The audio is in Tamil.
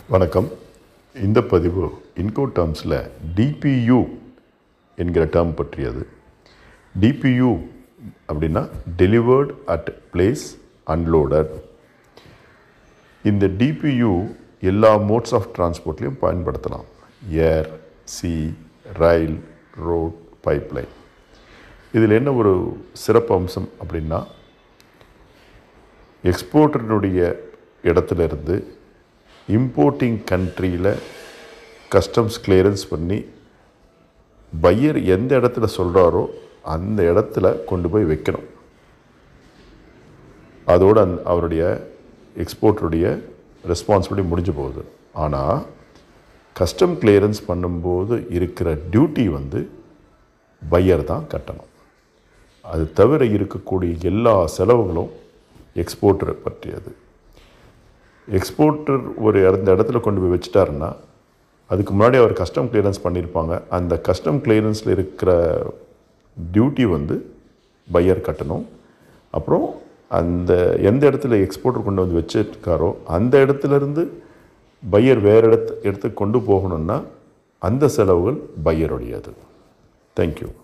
வணக்கம் இந்த பதிவு இன்கோ டேர்ம்ஸில் டிபியு என்கிற டேர்ம் பற்றியது டிபியு அப்படின்னா டெலிவர்ட் அட் பிளேஸ் அன்லோடட் இந்த டிபியு எல்லா மோட்ஸ் ஆஃப் டிரான்ஸ்போர்ட்லேயும் பயன்படுத்தலாம் air sea rail road pipeline இதில் என்ன ஒரு சிறப்பு அம்சம் அப்படின்னா எக்ஸ்போர்ட்டருடைய இடத்துல இருந்து இம்போர்ட்டிங் கண்ட்ரியில் கஸ்டம்ஸ் கிளியரன்ஸ் பண்ணி பையர் எந்த இடத்துல சொல்கிறாரோ அந்த இடத்துல கொண்டு போய் வைக்கணும் அதோடு அந் அவருடைய எக்ஸ்போர்ட்டருடைய ரெஸ்பான்சிபிலிட்டி முடிஞ்சு போகுது ஆனால் கஸ்டம் கிளியரன்ஸ் பண்ணும்போது இருக்கிற டியூட்டி வந்து பையர் தான் கட்டணும் அது தவிர இருக்கக்கூடிய எல்லா செலவுகளும் எக்ஸ்போர்ட்டரை பற்றியது எக்ஸ்போர்ட்டர் ஒரு அந்த இடத்துல கொண்டு போய் வச்சுட்டாருன்னா அதுக்கு முன்னாடி அவர் கஸ்டம் கிளியரன்ஸ் பண்ணியிருப்பாங்க அந்த கஸ்டம் கிளியரன்ஸில் இருக்கிற டியூட்டி வந்து பையர் கட்டணும் அப்புறம் அந்த எந்த இடத்துல எக்ஸ்போர்ட்டர் கொண்டு வந்து வச்சிருக்காரோ அந்த இடத்துல இருந்து பையர் வேறு இடத்து இடத்துக்கு கொண்டு போகணுன்னா அந்த செலவுகள் பையருடையது தேங்க்யூ